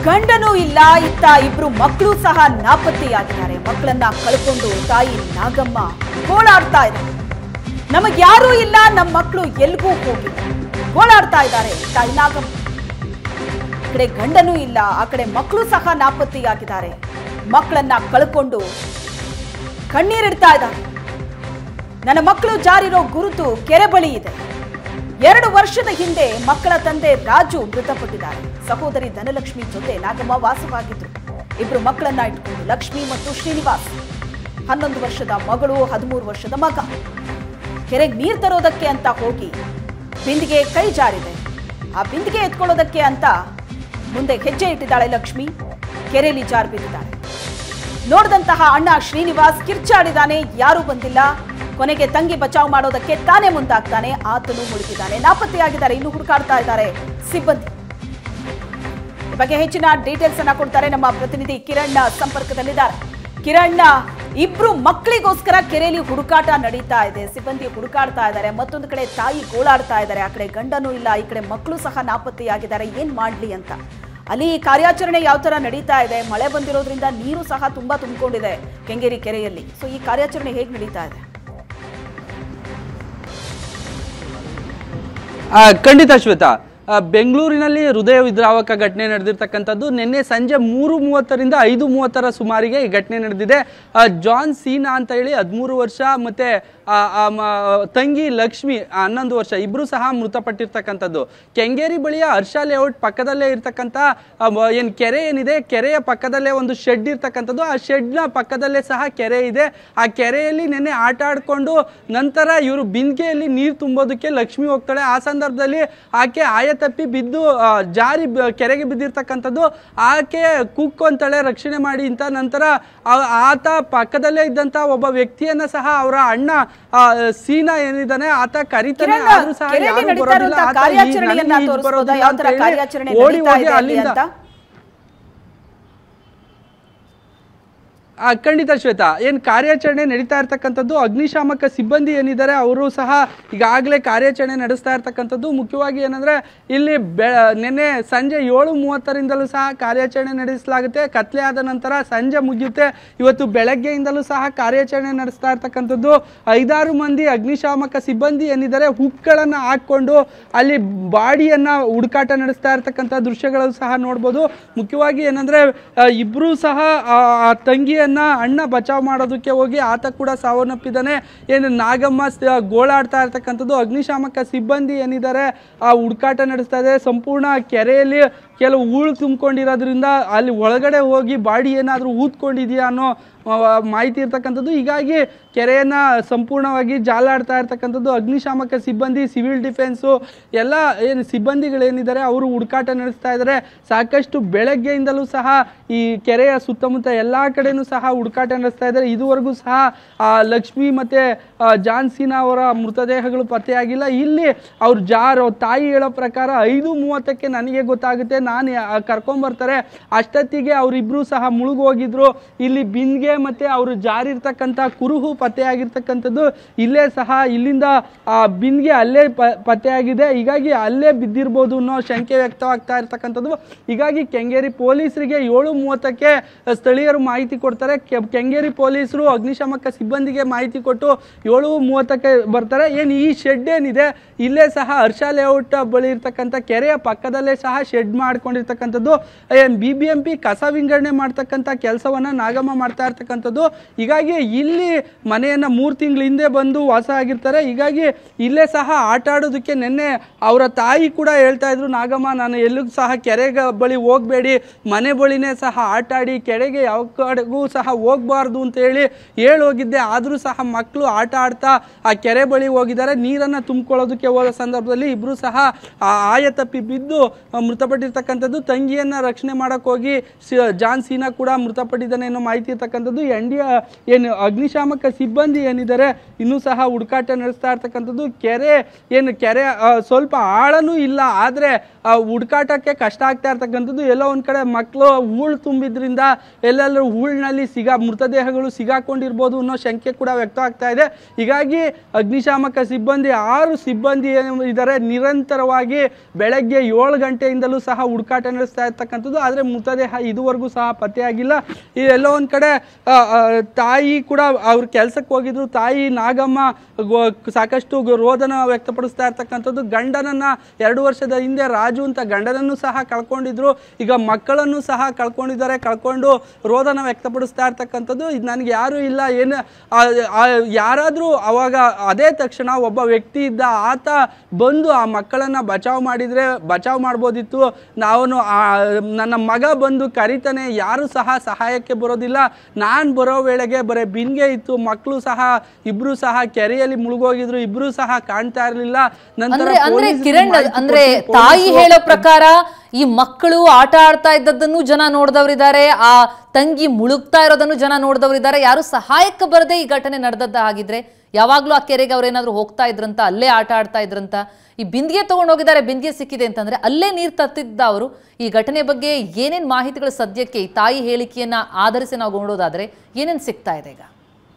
ಗಂಡನೂ ಇಲ್ಲ ಇತ್ತ ಇಬ್ರು ಮಕ್ಕಳು ಸಹ ನಾಪತ್ತೆಯಾಗಿದ್ದಾರೆ ಮಕ್ಕಳನ್ನ ಕಳ್ಕೊಂಡು ತಾಯಿ ನಾಗಮ್ಮ ಗೋಳಾಡ್ತಾ ಇದ್ದಾರೆ ನಮಗ್ ಯಾರೂ ಇಲ್ಲ ನಮ್ಮ ಮಕ್ಕಳು ಎಲ್ಗೂ ಹೋಗಿಲ್ಲ ಗೋಳಾಡ್ತಾ ಇದ್ದಾರೆ ತಾಯಿ ನಾಗಮ್ಮ ಈ ಕಡೆ ಗಂಡನೂ ಇಲ್ಲ ಆ ಕಡೆ ಮಕ್ಕಳು ಸಹ ನಾಪತ್ತೆಯಾಗಿದ್ದಾರೆ ಮಕ್ಕಳನ್ನ ಕಳ್ಕೊಂಡು ಕಣ್ಣೀರಿಡ್ತಾ ಇದ್ದಾರೆ ನನ್ನ ಮಕ್ಕಳು ಜಾರಿರೋ ಗುರುತು ಕೆರೆ ಬಳಿ ಇದೆ ಎರಡು ವರ್ಷದ ಹಿಂದೆ ಮಕ್ಕಳ ತಂದೆ ರಾಜು ಮೃತಪಟ್ಟಿದ್ದಾರೆ ಸಹೋದರಿ ಧನಲಕ್ಷ್ಮಿ ಜೊತೆ ನಾಗಮ್ಮ ವಾಸವಾಗಿದ್ರು ಇಬ್ರು ಮಕ್ಕಳನ್ನ ಇಟ್ಕೊಂಡು ಲಕ್ಷ್ಮಿ ಮತ್ತು ಶ್ರೀನಿವಾಸ್ ಹನ್ನೊಂದು ವರ್ಷದ ಮಗಳು ಹದಿಮೂರು ವರ್ಷದ ಮಗ ಕೆರೆಗೆ ನೀರು ತರೋದಕ್ಕೆ ಅಂತ ಹೋಗಿ ಬಿಂದಿಗೆ ಕೈ ಜಾರಿದೆ ಆ ಬಿಂದಿಗೆ ಎತ್ಕೊಳ್ಳೋದಕ್ಕೆ ಅಂತ ಮುಂದೆ ಹೆಜ್ಜೆ ಇಟ್ಟಿದ್ದಾಳೆ ಲಕ್ಷ್ಮಿ ಕೆರೆಯಲ್ಲಿ ಜಾರು ಬಿದ್ದಿದ್ದಾಳೆ ನೋಡಿದಂತಹ ಅಣ್ಣ ಶ್ರೀನಿವಾಸ್ ಕಿರ್ಚಾಡಿದಾನೆ ಯಾರೂ ಬಂದಿಲ್ಲ ಕೊನೆಗೆ ತಂಗಿ ಬಚಾವ್ ಮಾಡೋದಕ್ಕೆ ತಾನೇ ಮುಂದಾಗ್ತಾನೆ ಆತನು ಮುಳುಗಿದ್ದಾನೆ ನಾಪತ್ತೆಯಾಗಿದ್ದಾರೆ ಇನ್ನು ಹುಡುಕಾಡ್ತಾ ಇದ್ದಾರೆ ಸಿಬ್ಬಂದಿ ಈ ಬಗ್ಗೆ ಹೆಚ್ಚಿನ ಡೀಟೇಲ್ಸ್ ಅನ್ನ ಕೊಡ್ತಾರೆ ನಮ್ಮ ಪ್ರತಿನಿಧಿ ಕಿರಣ್ ಸಂಪರ್ಕದಲ್ಲಿದ್ದಾರೆ ಕಿರಣ್ ಇಬ್ರು ಮಕ್ಕಳಿಗೋಸ್ಕರ ಕೆರೆಯಲ್ಲಿ ಹುಡುಕಾಟ ನಡೀತಾ ಇದೆ ಸಿಬ್ಬಂದಿ ಹುಡುಕಾಡ್ತಾ ಇದ್ದಾರೆ ಮತ್ತೊಂದು ಕಡೆ ತಾಯಿ ಗೋಳಾಡ್ತಾ ಇದ್ದಾರೆ ಆ ಕಡೆ ಗಂಡನೂ ಇಲ್ಲ ಈ ಕಡೆ ಮಕ್ಕಳು ಸಹ ನಾಪತ್ತೆಯಾಗಿದ್ದಾರೆ ಏನ್ ಮಾಡ್ಲಿ ಅಂತ ಅಲ್ಲಿ ಕಾರ್ಯಾಚರಣೆ ಯಾವ ತರ ನಡೀತಾ ಇದೆ ಮಳೆ ಬಂದಿರೋದ್ರಿಂದ ನೀರು ಸಹ ತುಂಬಾ ತುಂಬಿಕೊಂಡಿದೆ ಕೆಂಗೇರಿ ಕೆರೆಯಲ್ಲಿ ಸೊ ಈ ಕಾರ್ಯಾಚರಣೆ ಹೇಗೆ ನಡೀತಾ ಇದೆ ಆ, ಖಂಡಿತ ಶ್ವೇತಾ ಆ, ಬೆಂಗಳೂರಿನಲ್ಲಿ ಹೃದಯ ವಿದ್ರಾವಕ ಘಟನೆ ನಡೆದಿರ್ತಕ್ಕಂಥದ್ದು ನಿನ್ನೆ ಸಂಜೆ ಮೂರು ಮೂವತ್ತರಿಂದ ಐದು ಮೂವತ್ತರ ಸುಮಾರಿಗೆ ಈ ಘಟನೆ ನಡೆದಿದೆ ಆ, ಜಾನ್ ಸೀನಾ ಅಂತ ಹೇಳಿ ಹದಿಮೂರು ವರ್ಷ ಮತ್ತೆ ಆ, ಆ, ಮ- ತಂಗಿ ಲಕ್ಷ್ಮಿ ಆ, ಹನ್ನೊಂದು ವರ್ಷ ಇಬ್ರು ಸಹ ಮೃತಪಟ್ಟಿರ್ತಕ್ಕಂಥದ್ದು ಕೆಂಗೇರಿ ಬಳಿಯ ಹರ್ಷ ಲೇಔಟ್ ಪಕ್ಕದಲ್ಲೇ ಇರ್ತಕ್ಕಂಥ ಆ, ಮ- ಏನ್ ಕೆರೆ ಏನಿದೆ ಕೆರೆಯ ಪಕ್ಕದಲ್ಲೇ ಒಂದು ಶೆಡ್ ಇರ್ತಕ್ಕಂಥದ್ದು ಆ ಶೆಡ್ನ ಪಕ್ಕದಲ್ಲೇ ಸಹ ಕೆರೆ ಇದೆ ಆ ಕೆರೆಯಲ್ಲಿ ನಿನ್ನೆ ಆಟ ಆಡ್ಕೊಂಡು ನಂತರ ಇವರು ಬಿಂದಿಗೆಯಲ್ಲಿ ನೀರು ತುಂಬೋದಕ್ಕೆ ಲಕ್ಷ್ಮಿ ಹೋಗ್ತಾಳೆ ಆ ಸಂದರ್ಭದಲ್ಲಿ ಆಕೆ ಆಯ ತಪ್ಪಿ ಬಿದ್ದು ಆ, ಜಾರಿ ಬ- ಕೆರೆಗೆ ಬಿದ್ದಿರ್ತಕ್ಕಂಥದ್ದು ಆಕೆ ಕುಕ್ಕೊಂತಾಳೆ ರಕ್ಷಣೆ ಮಾಡಿ ಅಂತ ನಂತರ ಆ- ಆತ ಪಕ್ಕದಲ್ಲೇ ಇದ್ದಂತ ಒಬ್ಬ ವ್ಯಕ್ತಿಯನ್ನ ಸಹ ಅವರ ಅಣ್ಣ ಆ, ಸೀನಾ ಏನಿದ್ದಾನೆ ಆತ ಕರಿತಾನೆ ಕಿರಣ್, ಆದ್ರೂ ಸಹ ಕೆರೆಯಲ್ಲಿ ಯಾರೂ ನಡೀತಾ ಬರೋದಿಲ್ಲ ಇರುವಂತಹ ಆತ ಈ- ಕಾರ್ಯಾಚರಣೆಯನ್ನ ನನಗೆ ಈಜು ತೋರಿಸ್ಬೋದಾ? ಬರೋದಿಲ್ಲ ಯಾವ ಅಂತ ತರ ಹೇಳಿ ಕಾರ್ಯಾಚರಣೆ ಓಡಿ ನಡೀತಾ ಹೋಗಿ ಇದೆ ಅಲ್ಲಿ ಅಲ್ಲಿಂದ ಅಂತ ಆ, ಖಂಡಿತ ಶ್ವೇತಾ ಏನು ಕಾರ್ಯಾಚರಣೆ ನಡೀತಾ ಇರ್ತಕ್ಕಂಥದ್ದು ಅಗ್ನಿಶಾಮಕ ಸಿಬ್ಬಂದಿ ಏನಿದ್ದಾರೆ ಅವರು ಸಹ ಈಗಾಗಲೇ ಕಾರ್ಯಾಚರಣೆ ನಡೆಸ್ತಾ ಇರ್ತಕ್ಕಂಥದ್ದು ಮುಖ್ಯವಾಗಿ ಏನಂದ್ರೆ ಇಲ್ಲಿ ಬೆ ನಿನ್ನೆ ಸಂಜೆ ಏಳು ಮೂವತ್ತರಿಂದಲೂ ಸಹ ಕಾರ್ಯಾಚರಣೆ ನಡೆಸಲಾಗುತ್ತೆ ಕತ್ಲೆ ಆದ ನಂತರ ಸಂಜೆ ಮುಗಿಯುತ್ತೆ ಇವತ್ತು ಬೆಳಗ್ಗೆಯಿಂದಲೂ ಸಹ ಕಾರ್ಯಾಚರಣೆ ನಡೆಸ್ತಾ ಇರ್ತಕ್ಕಂಥದ್ದು ಐದಾರು ಮಂದಿ ಅಗ್ನಿಶಾಮಕ ಸಿಬ್ಬಂದಿ ಏನಿದ್ದಾರೆ ಹುಕ್ಗಳನ್ನು ಹಾಕ್ಕೊಂಡು ಅಲ್ಲಿ ಬಾಡಿಯನ್ನ ಹುಡುಕಾಟ ನಡೆಸ್ತಾ ಇರ್ತಕ್ಕಂಥ ದೃಶ್ಯಗಳು ಸಹ ನೋಡ್ಬೋದು ಮುಖ್ಯವಾಗಿ ಏನಂದ್ರೆ ಆ, ಇಬ್ರು ಸಹ ಆ ಆ ತಂಗಿಯನ್ನ ಅಣ್ಣ ಬಚಾವ್ ಮಾಡೋದಕ್ಕೆ ಹೋಗಿ ಆತ ಕೂಡ ಸಾವನ್ನಪ್ಪಿದ್ದಾನೆ ಏನು ನಾಗಮ್ಮ ಸ- ಗೋಳಾಡ್ತಾ ಇರ್ತಕ್ಕಂಥದ್ದು ಅಗ್ನಿಶಾಮಕ ಸಿಬ್ಬಂದಿ ಏನಿದ್ದಾರೆ ಆ ಹುಡುಕಾಟ ನಡೆಸ್ತಾ ಇದೆ ಸಂಪೂರ್ಣ ಕೆರೆಯಲ್ಲಿ ಕೆಲವು ಹೂಳು ತುಂಬಿಕೊಂಡಿರೋದ್ರಿಂದ ಅಲ್ಲಿ ಒಳಗಡೆ ಹೋಗಿ ಬಾಡಿ ಏನಾದರೂ ಊದ್ಕೊಂಡಿದೆಯಾ ಅನ್ನೋ ಆ, ಮಾಹಿತಿ ಇರ್ತಕ್ಕಂಥದ್ದು ಹೀಗಾಗಿ ಕೆರೆಯನ್ನ ಸಂಪೂರ್ಣವಾಗಿ ಜಾಲಾಡ್ತಾ ಇರ್ತಕ್ಕಂಥದ್ದು ಅಗ್ನಿಶಾಮಕ ಸಿಬ್ಬಂದಿ ಸಿವಿಲ್ ಡಿಫೆನ್ಸು ಎಲ್ಲ ಏನು ಸಿಬ್ಬಂದಿಗಳೇನಿದ್ದಾರೆ ಅವರು ಹುಡುಕಾಟ ನಡೆಸ್ತಾ ಇದ್ದಾರೆ ಸಾಕಷ್ಟು ಬೆಳಗ್ಗೆಯಿಂದಲೂ ಸಹ ಈ ಕೆರೆಯ ಸುತ್ತಮುತ್ತ ಎಲ್ಲ ಕಡೆನೂ ಸಹ ಹುಡುಕಾಟ ನಡೆಸ್ತಾ ಇದ್ದಾರೆ ಇದುವರೆಗೂ ಸಹ ಆ, ಲಕ್ಷ್ಮಿ ಮತ್ತೆ ಆ, ಜಾನ್ಸಿನಾ ಅವರ ಮೃತದೇಹಗಳು ಪತ್ತೆಯಾಗಿಲ್ಲ ಇಲ್ಲಿ ಅವ್ರ ಜಾರ್ ಅವ್ರ ತಾಯಿ ಹೇಳೋ ಪ್ರಕಾರ ಐದು ಮೂವತ್ತಕ್ಕೆ ನನಗೆ ಗೊತ್ತಾಗುತ್ತೆ ನಾನು ಕರ್ಕೊಂಬರ್ತಾರೆ ಅಷ್ಟೊತ್ತಿಗೆ ಅವರಿಬ್ರು ಸಹ ಮುಳುಗೋಗಿದ್ರು ಇಲ್ಲಿ ಬಿಂದ್ಗೆ ಮತ್ತೆ ಅವರು ಜಾರಿರ್ತಕ್ಕಂಥ ಕುರುಹು ಪತ್ತೆಯಾಗಿರ್ತಕ್ಕಂಥದ್ದು ಇಲ್ಲೇ ಸಹ ಇಲ್ಲಿಂದ ಆ ಬಿಂದ್ಗೆ ಅಲ್ಲೇ ಪ- ಪತ್ತೆಯಾಗಿದೆ ಹೀಗಾಗಿ ಅಲ್ಲೇ ಬಿದ್ದಿರ್ಬೋದು ಅನ್ನೋ ಶಂಕೆ ವ್ಯಕ್ತವಾಗ್ತಾ ಇರ್ತಕ್ಕಂಥದ್ದು ಹೀಗಾಗಿ ಕೆಂಗೇರಿ ಪೊಲೀಸರಿಗೆ ಏಳು ಮೂವತ್ತಕ್ಕೆ ಸ್ಥಳೀಯರು ಮಾಹಿತಿ ಕೊಡ್ತಾರೆ ಕೆ- ಕೆಂಗೇರಿ ಪೊಲೀಸರು ಅಗ್ನಿಶಾಮಕ ಸಿಬ್ಬಂದಿಗೆ ಮಾಹಿತಿ ಕೊಟ್ಟು ಏಳು ಮೂವತ್ತಕ್ಕೆ ಬರ್ತಾರೆ ಏನು ಈ ಶೆಡ್ ಏನಿದೆ ಇಲ್ಲೇ ಸಹ ಹರ್ಷ ಲೇಔಟ್ ಬಳಿ ಇರ್ತಕ್ಕಂಥ ಕೆರೆಯ ಪಕ್ಕದಲ್ಲೇ ಸಹ ಶೆಡ್ ಮಾಡ್ಕೊಂಡಿರ್ತಕ್ಕಂಥದ್ದು ಏನು ಬಿ ಬಿ ಎಂ ಪಿ ಕಸ ವಿಂಗಡಣೆ ಮಾಡ್ತಕ್ಕಂಥ ಕೆಲಸವನ್ನ ನಾಗಮ್ಮ ಮಾಡ್ತಾ ಇರ್ತಕ್ಕಂಥದ್ದು ಹೀಗಾಗಿ ಇಲ್ಲಿ ಮನೆಯನ್ನ ಮೂರು ತಿಂಗಳ ಹಿಂದೆ ಬಂದು ವಾಸ ಆಗಿರ್ತಾರೆ ಹೀಗಾಗಿ ಇಲ್ಲೇ ಸಹ ಆಟ ಆಡೋದಕ್ಕೆ ನಿನ್ನೆ ಅವರ ತಾಯಿ ಕೂಡ ಹೇಳ್ತಾ ಇದ್ರು ನಾಗಮ್ಮ ನಾನು ಎಲ್ಲಿಗೂ ಸಹ ಕೆರೆಗೆ ಬಳಿ ಹೋಗಬೇಡಿ ಮನೆ ಬಳಿನೇ ಸಹ ಆಟ ಆಡಿ ಕೆರೆಗೆ ಯಾವ ಕಡೆಗೂ ಸಹ ಹೋಗ್ಬಾರ್ದು ಅಂತ ಹೇಳಿ ಹೇಳಿ ಹೋಗಿದ್ದೆ ಆದರೂ ಸಹ ಮಕ್ಕಳು ಆಟ ಆಡ್ತಾ ಆ ಕೆರೆ ಬಳಿ ಹೋಗಿದ್ದಾರೆ ನೀರನ್ನು ತುಂಬಿಕೊಳ್ಳೋದಕ್ಕೆ ಹೋದ ಸಂದರ್ಭದಲ್ಲಿ ಇಬ್ಬರು ಸಹ ಆ ಆಯ ತಪ್ಪಿ ಬಿದ್ದು ಆ, ಮೃತಪಟ್ಟಿರ್ತಕ್ಕಂಥದ್ದು ತಂಗಿಯನ್ನ ರಕ್ಷಣೆ ಮಾಡಕ್ ಹೋಗಿ ಸಿ- ಜಾನ್ ಸೀನಾ ಕೂಡ ಮೃತಪಟ್ಟಿದ್ದಾನೆ ಅನ್ನೋ ಮಾಹಿತಿ ಇರ್ತಕ್ಕಂಥದ್ದು ಎನ್ ಡಿ ಏನು ಅಗ್ನಿಶಾಮಕ ಸಿಬ್ಬಂದಿ ಏನಿದ್ದಾರೆ ಇನ್ನೂ ಸಹ ಹುಡುಕಾಟ ನಡೆಸ್ತಾ ಇರ್ತಕ್ಕಂಥದ್ದು ಕೆರೆ ಏನು ಕೆರೆ ಆ, ಸ್ವಲ್ಪ ಆಳನೂ ಇಲ್ಲ ಆದರೆ ಹುಡುಕಾಟಕ್ಕೆ ಕಷ್ಟ ಆಗ್ತಾ ಇರ್ತಕ್ಕಂಥದ್ದು ಎಲ್ಲೋ ಒಂದ್ ಕಡೆ ಮಕ್ಕಳು ಹೂಳು ತುಂಬಿದ್ರಿಂದ ಎಲ್ಲೆಲ್ಲರೂ ಹೂಳಿನಲ್ಲಿ ಸಿಗಾ ಮೃತದೇಹಗಳು ಸಿಗಾಕೊಂಡಿರ್ಬೋದು ಅನ್ನೋ ಶಂಕೆ ಕೂಡ ವ್ಯಕ್ತ ಆಗ್ತಾ ಇದೆ ಹೀಗಾಗಿ ಅಗ್ನಿಶಾಮಕ ಸಿಬ್ಬಂದಿ ಆರು ಸಿಬ್ಬಂದಿ ಏನು ಇದ್ದಾರೆ ನಿರಂತರವಾಗಿ ಬೆಳಗ್ಗೆ ಏಳು ಗಂಟೆಯಿಂದಲೂ ಸಹ ಹುಡುಕಾಟ ನಡೆಸ್ತಾ ಇರ್ತಕ್ಕಂಥದ್ದು ಆದರೆ ಮೃತದೇಹ ಇದುವರೆಗೂ ಸಹ ಪತ್ತೆಯಾಗಿಲ್ಲ ಈ ಎಲ್ಲೋ ಒಂದು ಕಡೆ ಆ, ಆ, ತಾಯಿ ಕೂಡ ಅವ್ರ ಕೆಲಸಕ್ಕೆ ಹೋಗಿದ್ರು ತಾಯಿ ನಾಗಮ್ಮ ಗೊ- ಸಾಕಷ್ಟು ಗೊ- ರೋದನ ವ್ಯಕ್ತಪಡಿಸ್ತಾ ಇರ್ತಕ್ಕಂಥದ್ದು ಗಂಡನನ್ನ ಎರಡು ವರ್ಷದ ಹಿಂದೆ ರಾಜು ಅಂತ ಗಂಡನನ್ನು ಸಹ ಕಳ್ಕೊಂಡಿದ್ರು ಈಗ ಮಕ್ಕಳನ್ನು ಸಹ ಕಳ್ಕೊಂಡಿದ್ದಾರೆ ಕಳ್ಕೊಂಡು ರೋದನ ವ್ಯಕ್ತಪಡಿಸ್ತಾ ಇರ್ತಕ್ಕಂಥದ್ದು ಇದು ನನಗೆ ಯಾರು ಇಲ್ಲ ಏನು ಆ- ಆ- ಯಾರಾದ್ರೂ ಅವಾಗ ಅದೇ ತಕ್ಷಣ ಒಬ್ಬ ವ್ಯಕ್ತಿ ಇದ್ದ ಆತ ಬಂದು ಆ ಮಕ್ಕಳನ್ನ ಬಚಾವ್ ಮಾಡಿದ್ರೆ ಬಚಾವ್ ಮಾಡ್ಬೋದಿತ್ತು ನಾನು ಆ ನನ್ನ ಮಗ ಬಂದು ಕರಿತಾನೆ ಯಾರು ಸಹ ಸಹಾಯಕ್ಕೆ ಬರೋದಿಲ್ಲ ನಾನು ಬರೋ ವೇಳೆಗೆ ಬರೀ ಬಿನ್ಗೆ ಇತ್ತು ಮಕ್ಕಳು ಸಹ ಇಬ್ರು ಸಹ ಕೆರೆಯಲ್ಲಿ ಮುಳುಗೋಗಿದ್ರು ಇಬ್ರು ಸಹ ಕಾಣ್ತಾ ಇರಲಿಲ್ಲ ನಂತರ ಅಂದ್ರೆ ಅಂದ್ರೆ ಪೊಲೀಸರಿಗೆ ಕಿರಣ್ ಮಾಹಿತಿ ಅಂದ್ರೆ ಕೊಟ್ಟು ತಾಯಿ ಪೊಲೀಸರು- ಹೇಳೋ ಪ್ರಕಾರ ಈ ಮಕ್ಕಳು ಆಟ ಆಡ್ತಾ ಇದ್ದದ್ದನ್ನು ಜನ ನೋಡಿದವರಿದ್ದಾರೆ ಆ ತಂಗಿ ಮುಳುಗ್ತಾ ಇರೋದನ್ನು ಜನ ನೋಡಿದವರಿದ್ದಾರೆ ಯಾರು ಸಹಾಯಕ್ಕೆ ಬರದೆ ಈ ಘಟನೆ ನಡೆದದ್ದ ಹಾಗಿದ್ರೆ ಯಾವಾಗ್ಲೂ ಆ ಕೆರೆಗೆ ಅವ್ರೇನಾದ್ರು ಹೋಗ್ತಾ ಇದ್ರಂತ ಅಲ್ಲೇ ಆಟ ಆಡ್ತಾ ಇದ್ರಂತ ಈ ಬಿಂದಿಗೆ ತಗೊಂಡು ಹೋಗಿದ್ದಾರೆ ಬಿಂದಿಗೆ ಸಿಕ್ಕಿದೆ ಅಂತಂದ್ರೆ ಅಲ್ಲೇ ನೀರು ತತ್ತಿದ್ದ ಅವರು ಈ ಘಟನೆ ಬಗ್ಗೆ ಏನೇನ್ ಮಾಹಿತಿಗಳು ಸದ್ಯಕ್ಕೆ ಈ ತಾಯಿ ಹೇಳಿಕೆಯನ್ನ ಆಧರಿಸಿ ನಾವು ನೋಡೋದಾದ್ರೆ ಏನೇನ್ ಸಿಗ್ತಾ ಇದೆ ಈಗ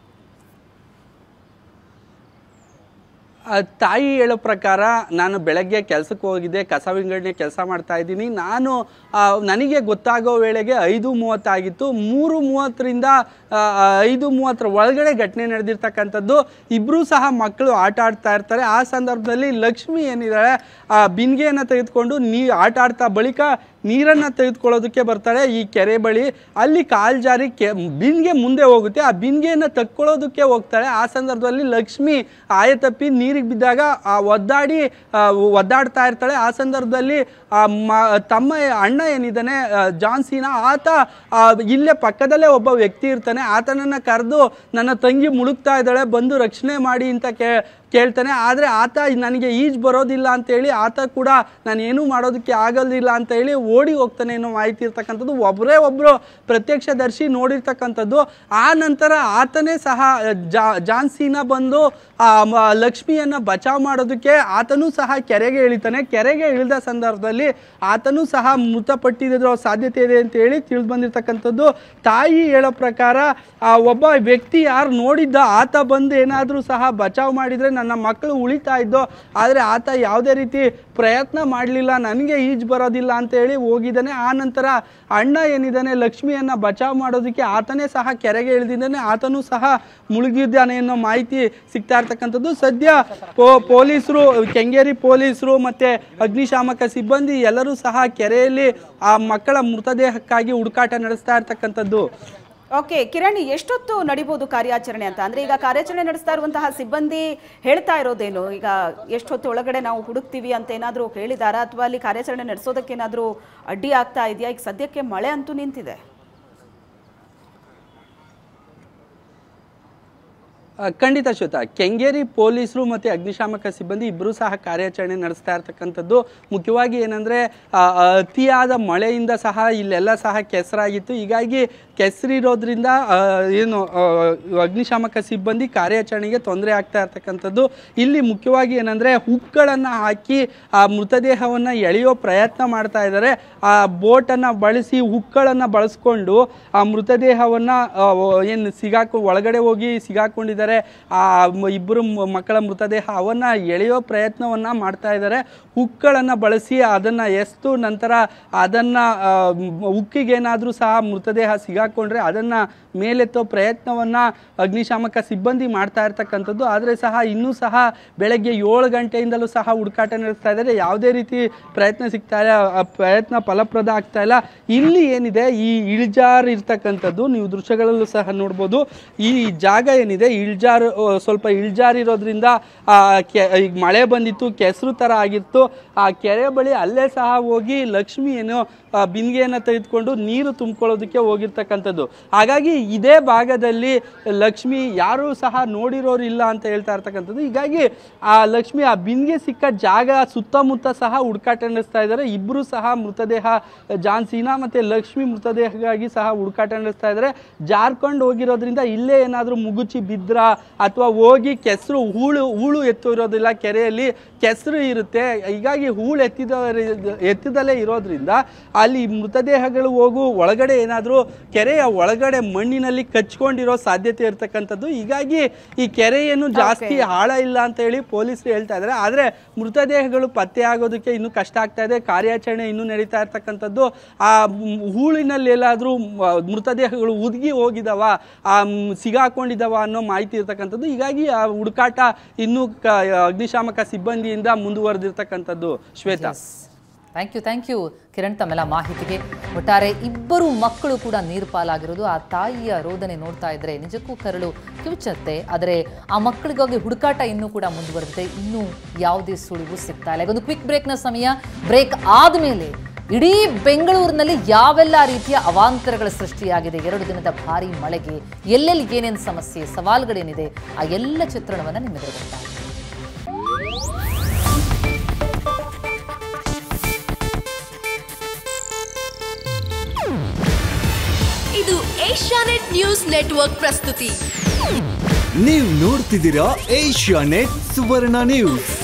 ಆ, ತಾಯಿ ಹೇಳೋ ಪ್ರಕಾರ ನಾನು ಬೆಳಗ್ಗೆ ಕೆಲಸಕ್ಕೆ ಹೋಗಿದ್ದೆ ಕಸ ವಿಂಗಡಣೆ ಕೆಲಸ ಮಾಡ್ತಾ ಇದ್ದೀನಿ ನಾನು ಆ, ನನಗೆ ಗೊತ್ತಾಗೋ ವೇಳೆಗೆ ಐದು ಮೂವತ್ತಾಗಿತ್ತು ಮೂರು ಮೂವತ್ತರಿಂದ ಆ, ಆ, ಐದು ಮೂವತ್ತರ ಒಳಗಡೆ ಘಟನೆ ನಡೆದಿರ್ತಕ್ಕಂಥದ್ದು ಇಬ್ಬರೂ ಸಹ ಮಕ್ಕಳು ಆಟ ಆಡ್ತಾ ಇರ್ತಾರೆ ಆ ಸಂದರ್ಭದಲ್ಲಿ ಲಕ್ಷ್ಮಿ ಏನಿದ್ದಾಳೆ ಆ ಬಿನ್ಗೆಯನ್ನು ತೆಗೆದುಕೊಂಡು ನೀ ಆಟ ಆಡ್ತಾ ಬಳಿಕ ನೀರನ್ನು ತೆಗೆದುಕೊಳ್ಳೋದಕ್ಕೆ ಬರ್ತಾಳೆ ಈ ಕೆರೆ ಬಳಿ ಅಲ್ಲಿ ಕಾಲ್ ಜಾರಿ ಕೆ ಬಿನ್ಗೆ ಮುಂದೆ ಹೋಗುತ್ತೆ ಆ ಬಿನ್ಗೆಯನ್ನು ತಕ್ಕೊಳ್ಳೋದಕ್ಕೆ ಹೋಗ್ತಾಳೆ ಆ ಸಂದರ್ಭದಲ್ಲಿ ಲಕ್ಷ್ಮಿ ಆಯತಪ್ಪಿ ನೀರಿಗೆ ಬಿದ್ದಾಗ ಆ ಒದ್ದಾಡಿ ಆ, ಒದ್ದಾಡ್ತಾ ಇರ್ತಾಳೆ ಆ ಸಂದರ್ಭದಲ್ಲಿ ಆ ಮ ತಮ್ಮ ಅಣ್ಣ ಏನಿದ್ದಾನೆ ಆ, ಜಾನ್ ಸೀನಾ ಆತ ಆ, ಇಲ್ಲೇ ಪಕ್ಕದಲ್ಲೇ ಒಬ್ಬ ವ್ಯಕ್ತಿ ಇರ್ತಾನೆ ಆತನನ್ನು ಕರೆದು ನನ್ನ ತಂಗಿ ಮುಳುಗ್ತಾ ಇದ್ದಾಳೆ ಬಂದು ರಕ್ಷಣೆ ಮಾಡಿ ಅಂತ ಕೇ ಕೇಳ್ತಾನೆ ಆದರೆ ಆತ ನನಗೆ ಈಜ್ ಬರೋದಿಲ್ಲ ಅಂತೇಳಿ ಆತ ಕೂಡ ನಾನು ಏನೂ ಮಾಡೋದಕ್ಕೆ ಆಗೋದಿಲ್ಲ ಅಂತ ಹೇಳಿ ಓಡಿ ಹೋಗ್ತಾನೆ ಅನ್ನೋ ಮಾಹಿತಿ ಇರ್ತಕ್ಕಂಥದ್ದು ಒಬ್ಬರೇ ಒಬ್ಬರು ಪ್ರತ್ಯಕ್ಷದರ್ಶಿ ನೋಡಿರ್ತಕ್ಕಂಥದ್ದು ಆ ನಂತರ ಆತನೇ ಸಹ ಜಾ ಜಾನ್ಸಿನ ಬಂದು ಆ ಮ- ಲಕ್ಷ್ಮಿಯನ್ನ ಬಚಾವ್ ಮಾಡೋದಕ್ಕೆ ಆತನೂ ಸಹ ಕೆರೆಗೆ ಇಳಿತಾನೆ ಕೆರೆಗೆ ಇಳಿದ ಸಂದರ್ಭದಲ್ಲಿ ಆತನೂ ಸಹ ಮೃತಪಟ್ಟಿರೋ ಸಾಧ್ಯತೆ ಇದೆ ಅಂತ ಹೇಳಿ ತಿಳಿದು ಬಂದಿರತಕ್ಕಂಥದ್ದು ತಾಯಿ ಹೇಳೋ ಪ್ರಕಾರ ಆ ಒಬ್ಬ ವ್ಯಕ್ತಿ ಯಾರು ನೋಡಿದ್ದ ಆತ ಬಂದು ಏನಾದರೂ ಸಹ ಬಚಾವ್ ಮಾಡಿದರೆ ನನ್ನ ಮಕ್ಕಳು ಉಳಿತಾ ಇದ್ದೋ ಆದರೆ ಆತ ಯಾವುದೇ ರೀತಿ ಪ್ರಯತ್ನ ಮಾಡಲಿಲ್ಲ ನನಗೆ ಈಜು ಬರೋದಿಲ್ಲ ಅಂತ ಹೇಳಿ ಹೋಗಿದ್ದಾನೆ ಆ ನಂತರ ಅಣ್ಣ ಏನಿದ್ದಾನೆ ಲಕ್ಷ್ಮಿಯನ್ನ ಬಚಾವ್ ಮಾಡೋದಕ್ಕೆ ಆತನೇ ಸಹ ಕೆರೆಗೆ ಇಳಿದಿದ್ದಾನೆ ಆತನೂ ಸಹ ಮುಳುಗಿದ್ದಾನೆ ಅನ್ನೋ ಮಾಹಿತಿ ಸಿಗ್ತಾ ಇರ್ತಕ್ಕಂಥದ್ದು ಸದ್ಯ ಪೋ- ಪೊಲೀಸರು ಕೆಂಗೇರಿ ಪೊಲೀಸರು ಮತ್ತೆ ಅಗ್ನಿಶಾಮಕ ಸಿಬ್ಬಂದಿ ಎಲ್ಲರೂ ಸಹ ಕೆರೆಯಲ್ಲಿ ಆ ಮಕ್ಕಳ ಮೃತದೇಹಕ್ಕಾಗಿ ಹುಡುಕಾಟ ನಡೆಸ್ತಾ ಇರ್ತಕ್ಕಂಥದ್ದು ಓಕೆ ಕಿರಣ್ ಎಷ್ಟೊತ್ತು ನಡಿಬೋದು ಕಾರ್ಯಾಚರಣೆ ಅಂತ ಅಂದ್ರೆ ಈಗ ಕಾರ್ಯಾಚರಣೆ ನಡೆಸ್ತಾ ಇರುವಂತಹ ಸಿಬ್ಬಂದಿ ಹೇಳ್ತಾ ಇರೋದೇನು ಈಗ ಎಷ್ಟೊತ್ತು ಒಳಗಡೆ ನಾವು ಹುಡುಕ್ತೀವಿ ಅಂತ ಏನಾದರೂ ಹೇಳಿದಾರಾ ಅಥವಾ ಅಲ್ಲಿ ಕಾರ್ಯಾಚರಣೆ ನಡೆಸೋದಕ್ಕೆ ಏನಾದರೂ ಅಡ್ಡಿ ಆಗ್ತಾ ಇದೆಯಾ ಈಗ ಸದ್ಯಕ್ಕೆ ಮಳೆ ಅಂತೂ ನಿಂತಿದೆ ಆ, ಖಂಡಿತ ಶ್ವೇತಾ ಕೆಂಗೇರಿ ಪೊಲೀಸರು ಮತ್ತು ಅಗ್ನಿಶಾಮಕ ಸಿಬ್ಬಂದಿ ಇಬ್ಬರೂ ಸಹ ಕಾರ್ಯಾಚರಣೆ ನಡೆಸ್ತಾ ಇರ್ತಕ್ಕಂಥದ್ದು ಮುಖ್ಯವಾಗಿ ಏನಂದರೆ ಅತಿಯಾದ ಮಳೆಯಿಂದ ಸಹ ಇಲ್ಲೆಲ್ಲ ಸಹ ಕೆಸರಾಗಿತ್ತು ಹೀಗಾಗಿ ಕೆಸರಿರೋದ್ರಿಂದ ಆ, ಏನು ಆ, ಅಗ್ನಿಶಾಮಕ ಸಿಬ್ಬಂದಿ ಕಾರ್ಯಾಚರಣೆಗೆ ತೊಂದರೆ ಆಗ್ತಾ ಇರ್ತಕ್ಕಂಥದ್ದು ಇಲ್ಲಿ ಮುಖ್ಯವಾಗಿ ಏನಂದರೆ ಹುಕ್ಗಳನ್ನು ಹಾಕಿ ಆ ಮೃತದೇಹವನ್ನು ಎಳೆಯೋ ಪ್ರಯತ್ನ ಮಾಡ್ತಾ ಇದ್ದಾರೆ ಆ ಬೋಟನ್ನು ಬಳಸಿ ಹುಕ್ಗಳನ್ನು ಬಳಸ್ಕೊಂಡು ಆ ಮೃತದೇಹವನ್ನು ಏನು ಸಿಗಾಕೊ ಒಳಗಡೆ ಹೋಗಿ ಸಿಗಾಕೊಂಡಿದ್ದಾರೆ ಆ ಮ- ಇಬ್ಬರು ಮ- ಮಕ್ಕಳ ಮೃತದೇಹ ಅವನ್ನ ಎಳೆಯೋ ಪ್ರಯತ್ನವನ್ನ ಮಾಡ್ತಾ ಇದ್ದಾರೆ ಹುಕ್ಗಳನ್ನು ಬಳಸಿ ಅದನ್ನ ಎಸ್ತು ನಂತರ ಅದನ್ನ ಆ, ಮ್- ಹುಕ್ಕಿಗೇನಾದ್ರೂ ಸಹ ಮೃತದೇಹ ಸಿಗಾಕೊಂಡ್ರೆ ಅದನ್ನ ಮೇಲೆತ್ತೋ ಪ್ರಯತ್ನವನ್ನ ಅಗ್ನಿಶಾಮಕ ಸಿಬ್ಬಂದಿ ಮಾಡ್ತಾ ಇರ್ತಕ್ಕಂಥದ್ದು ಆದರೆ ಸಹ ಇನ್ನೂ ಸಹ ಬೆಳಗ್ಗೆ ಏಳು ಗಂಟೆಯಿಂದಲೂ ಸಹ ಹುಡುಕಾಟ ನಡೆಸ್ತಾ ಇದ್ದಾರೆ ಯಾವುದೇ ರೀತಿ ಪ್ರಯತ್ನ ಸಿಗ್ತಾ ಇಲ್ಲ ಆ ಪ್ರಯತ್ನ ಫಲಪ್ರದ ಆಗ್ತಾ ಇಲ್ಲ ಇಲ್ಲಿ ಏನಿದೆ ಈ ಇಳಿಜಾರು ಇರ್ತಕ್ಕಂಥದ್ದು ನೀವು ದೃಶ್ಯಗಳಲ್ಲೂ ಸಹ ನೋಡ್ಬೋದು ಈ ಜಾಗ ಏನಿದೆ ಇಳ್ಜಾರು ಆ, ಸ್ವಲ್ಪ ಇಳ್ಜಾರಿರೋದ್ರಿಂದ ಆ, ಕೆ- ಈಗ ಮಳೆ ಬಂದಿತ್ತು ಕೆಸರು ಥರ ಆಗಿತ್ತು ಆ ಕೆರೆ ಬಳಿ ಅಲ್ಲೇ ಸಹ ಹೋಗಿ ಲಕ್ಷ್ಮಿ ಏನು ಆ, ಬಿಂದಿಗೆಯನ್ನು ತೆಗೆದುಕೊಂಡು ನೀರು ತುಂಬಿಕೊಳ್ಳೋದಕ್ಕೆ ಹೋಗಿರ್ತಕ್ಕಂಥದ್ದು ಹಾಗಾಗಿ ಇದೇ ಭಾಗದಲ್ಲಿ ಲಕ್ಷ್ಮಿ ಯಾರೂ ಸಹ ನೋಡಿರೋರು ಇಲ್ಲ ಅಂತ ಹೇಳ್ತಾ ಇರ್ತಕ್ಕಂಥದ್ದು ಹೀಗಾಗಿ ಆ ಲಕ್ಷ್ಮಿ ಆ ಬಿಂದಿಗೆ ಸಿಕ್ಕ ಜಾಗ ಸುತ್ತಮುತ್ತ ಸಹ ಹುಡುಕಾಟ ನಡೆಸ್ತಾ ಇದ್ದಾರೆ ಇಬ್ಬರು ಸಹ ಮೃತದೇಹ ಜಾನ್ ಸೀನಾ ಮತ್ತು ಲಕ್ಷ್ಮಿ ಮೃತದೇಹಕ್ಕಾಗಿ ಸಹ ಹುಡುಕಾಟ ನಡೆಸ್ತಾ ಇದ್ದಾರೆ ಜಾರ್ಕೊಂಡು ಹೋಗಿರೋದ್ರಿಂದ ಇಲ್ಲೇ ಏನಾದರೂ ಮುಗುಚಿ ಬಿದ್ರಾ ಅಥವಾ ಹೋಗಿ ಕೆಸರು ಹೂಳು ಹೂಳು ಎತ್ತಿರೋದಿಲ್ಲ ಕೆರೆಯಲ್ಲಿ ಕೆಸರು ಇರುತ್ತೆ ಹೀಗಾಗಿ ಹೂಳು ಎತ್ತಿದ ಎತ್ತಿದಲೇ ಇರೋದ್ರಿಂದ ಅಲ್ಲಿ ಮೃತದೇಹಗಳು ಹೋಗು ಒಳಗಡೆ ಏನಾದರೂ ಕೆರೆಯ ಒಳಗಡೆ ಮಣ್ಣಿನಲ್ಲಿ ಕಚ್ಕೊಂಡಿರೋ ಸಾಧ್ಯತೆ ಇರ್ತಕ್ಕಂಥದ್ದು ಹೀಗಾಗಿ ಈ ಕೆರೆ ಏನು ಜಾಸ್ತಿ ಆಳ ಇಲ್ಲ ಅಂತ ಹೇಳಿ ಪೊಲೀಸರು ಹೇಳ್ತಾ ಇದ್ದಾರೆ ಆದರೆ ಮೃತದೇಹಗಳು ಪತ್ತೆ ಆಗೋದಕ್ಕೆ ಇನ್ನೂ ಕಷ್ಟ ಆಗ್ತಾ ಇದೆ ಕಾರ್ಯಾಚರಣೆ ಇನ್ನೂ ನಡೀತಾ ಇರ್ತಕ್ಕಂಥದ್ದು ಆ ಮ್, ಹೂಳಿನಲ್ಲಿ ಎಲ್ಲಾದರೂ ಮೃತದೇಹಗಳು ಉದುಗಿ ಹೋಗಿದಾವ ಆ ಮ್, ಸಿಗಾಕೊಂಡಿದಾವ ಅನ್ನೋ ಮಾಹಿತಿ ಇರ್ತಕ್ಕಂಥದ್ದು ಹೀಗಾಗಿ ಆ ಹುಡುಕಾಟ ಇನ್ನೂ ಕ ಅಗ್ನಿಶಾಮಕ ಸಿಬ್ಬಂದಿಯಿಂದ ಮುಂದುವರೆದಿರ್ತಕ್ಕಂಥದ್ದು Shweta thank you thank you Kiran ತಮ್ಮೆಲ್ಲ ಮಾಹಿತಿಗೆ ಒಟ್ಟಾರೆ ಇಬ್ಬರು ಮಕ್ಕಳು ಕೂಡ ನೀರು ಪಾಲಾಗಿರೋದು ಆ ತಾಯಿಯ ರೋದನೆ ನೋಡ್ತಾ ಇದ್ರೆ ನಿಜಕ್ಕೂ ಕರಳು ಕಿವುಚತ್ತೆ ಆದರೆ ಆ ಮಕ್ಕಳಿಗಾಗಿ ಹುಡುಕಾಟ ಇನ್ನೂ ಕೂಡ ಮುಂದುವರೆದಿದೆ ಇನ್ನೂ ಯಾವುದೇ ಸುಳಿವು ಸಿಗ್ತಾ ಇಲ್ಲ ಈಗ ಒಂದು ಕ್ವಿಕ್ ಬ್ರೇಕ್ನ ಸಮಯ ಬ್ರೇಕ್ ಆದಮೇಲೆ ಇಡೀ ಬೆಂಗಳೂರಿನಲ್ಲಿ ಯಾವೆಲ್ಲ ರೀತಿಯ ಅವಾಂತರಗಳ ಸೃಷ್ಟಿಯಾಗಿದೆ ಎರಡು ದಿನದ ಭಾರಿ ಮಳೆಗೆ ಎಲ್ಲೆಲ್ಲಿ ಏನೇನು ಸಮಸ್ಯೆ ಸವಾಲುಗಳೇನಿದೆ ಆ ಎಲ್ಲ ಚಿತ್ರಣವನ್ನು ನಿಮ್ಮೆದುರು ಬರ್ತಾ ಇದೆ. ಇದು ಏಷ್ಯಾನೆಟ್ ನ್ಯೂಸ್ ನೆಟ್ವರ್ಕ್ ಪ್ರಸ್ತುತಿ ನೀವು ನೋಡ್ತಿದ್ದೀರಾ ಏಷ್ಯಾ ನೆಟ್ ಸುವರ್ಣ ನ್ಯೂಸ್